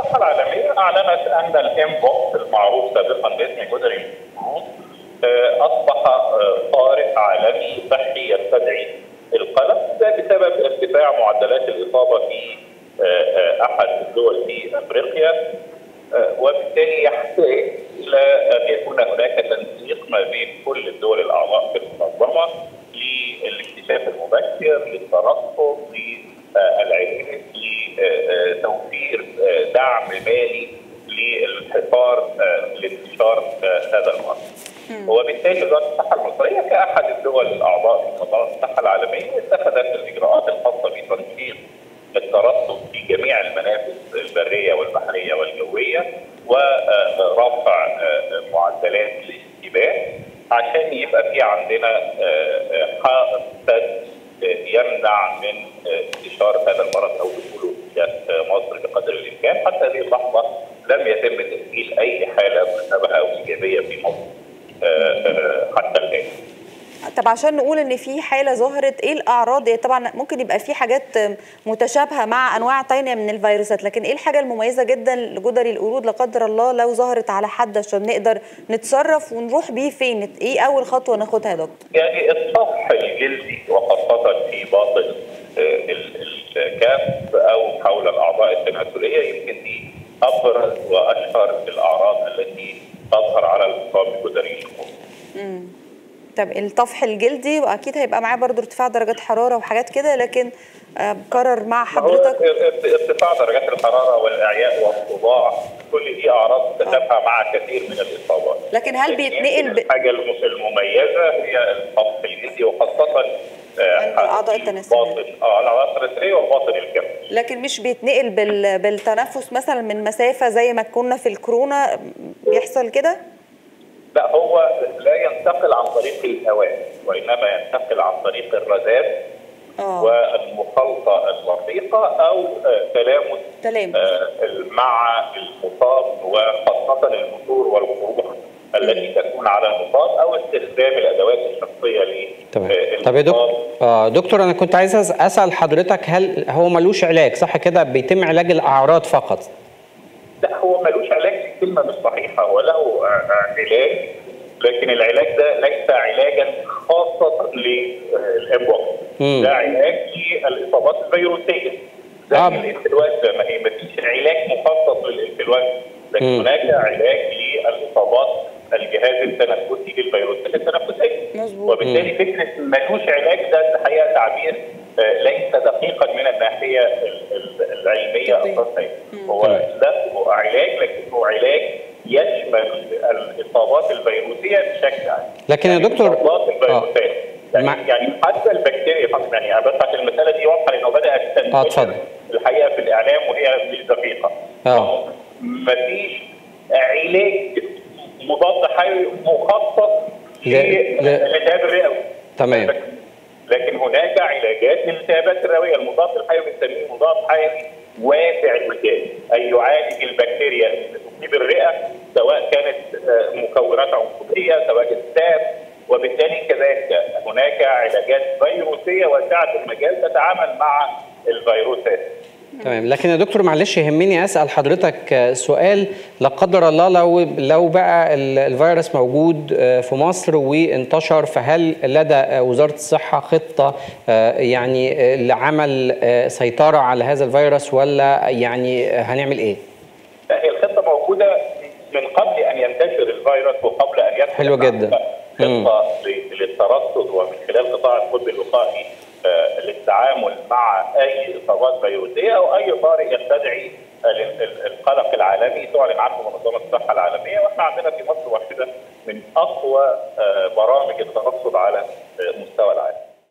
الصحه العالميه اعلنت ان الامبوكس المعروف سابقا باسم جدري الفلوس اصبح طارئ عالمي صحي يستدعي القلق ده بسبب ارتفاع معدلات الاصابه في احد الدول في افريقيا وبالتالي يحتاج الى ان يكون هناك تنسيق ما بين كل الدول الاعضاء في المنظمه للاكتشاف المبكر للترصد للعلاج لتوفير دعم مالي للحصار لانتشار هذا المرض. وبالتالي وزاره الصحه المصريه كاحد الدول الاعضاء في منظمه الصحه العالميه اتخذت الاجراءات الخاصه بتنشيط الترصد في جميع المنافذ البريه والبحريه والجويه ورفع معدلات الاشتباه عشان يبقى في عندنا حائط سد يمنع من انتشار هذا المرض او دخوله مصر بقدر الامكان حتى هذه اللحظه لم يتم تسجيل اي حاله مشابهه او ايجابيه في مصر حتى الان. طب عشان نقول ان في حاله ظهرت ايه الاعراض طبعا ممكن يبقى في حاجات متشابهه مع انواع تانية من الفيروسات لكن ايه الحاجه المميزه جدا لجدري القرود لا قدر الله لو ظهرت على حد عشان نقدر نتصرف ونروح بيه فين ايه اول خطوه ناخدها يا دكتور يعني الصفح الجلدي وخاصه في باطن الكف او حول الاعضاء التناسليه يمكن دي ابرز واشهر الاعراض التي تظهر على المصاب بجدري القرود طب الطفح الجلدي واكيد هيبقى معاه برضه ارتفاع درجات حراره وحاجات كده لكن بكرر مع حضرتك ارتفاع درجات الحراره والاعياء والصداع كل دي اعراض تتابعها مع كثير من الاصابات لكن هل بيتنقل ب... الحاجه المميزه هي الطفح الجلدي وخاصه الاعضاء التناسليه اه الاعضاء التناسليه وباطن الكبد لكن مش بيتنقل بال... بالتنفس مثلا من مسافه زي ما كنا في الكورونا بيحصل كده؟ لا هو لا ينتقل عن طريق الهواء وانما ينتقل عن طريق الرذاذ والمخالطه الوثيقه او تلامس تلامس مع المصاب وخاصه المثور والقروح التي تكون على المصاب او استخدام الادوات الشخصيه ل تمام طب يا دكتور آه دكتور انا كنت عايز اسال حضرتك هل هو ملوش علاج صح كده بيتم علاج الاعراض فقط؟ لا هو ملوش علاج الكلمه مش صحيحه هو له علاج لكن العلاج ده ليس علاجا خاصه للامبوكس ده علاج للاصابات الفيروسيه زي آه. الانفلونزا ما هي ما فيش علاج مخصص للانفلونزا لكن م. هناك علاج للاصابات الجهاز التنفسي للفيروسات التنفسيه مظبوط وبالتالي فكره ملوش علاج ده الحقيقه تعبير ليس دقيقا من الناحيه العلميه الصحيه هو له علاج لكنه علاج يشمل الاصابات الفيروسيه بشكل عام لكن يا دكتور الاصابات الفيروسيه يعني, مع... يعني حتى البكتيريا يعني بس عشان المساله دي واضحه لانه بدات تنتشر الحقيقه في الاعلام وهي مش دقيقه اه مفيش علاج مضاد حيوي مخصص للالتهاب الرئوي تمام لكن هناك علاجات للالتهابات الرئويه المضاد الحيوي بنسميه مضاد حيوي واسع المجال اي يعالج البكتيريا اللي تصيب الرئه سواء كانت مكونات عنصريه سواء جثات وبالتالي كذلك هناك علاجات فيروسيه واسعه المجال تتعامل مع الفيروسات تمام لكن يا دكتور معلش يهمني اسال حضرتك سؤال لا قدر الله لو لو بقى الفيروس موجود في مصر وانتشر فهل لدى وزاره الصحه خطه يعني لعمل سيطره على هذا الفيروس ولا يعني هنعمل ايه؟ لا هي الخطه موجوده من قبل ان ينتشر الفيروس وقبل ان يدخل حلو جدا خطه للترصد ومن خلال قطاع الطب الوقائي للتعامل مع اي اصابات فيروسيه او اي طارئ يستدعي القلق العالمي تعلن عنه منظمه الصحه العالميه واحنا عندنا في مصر واحده من اقوى برامج الترصد على مستوى العالم.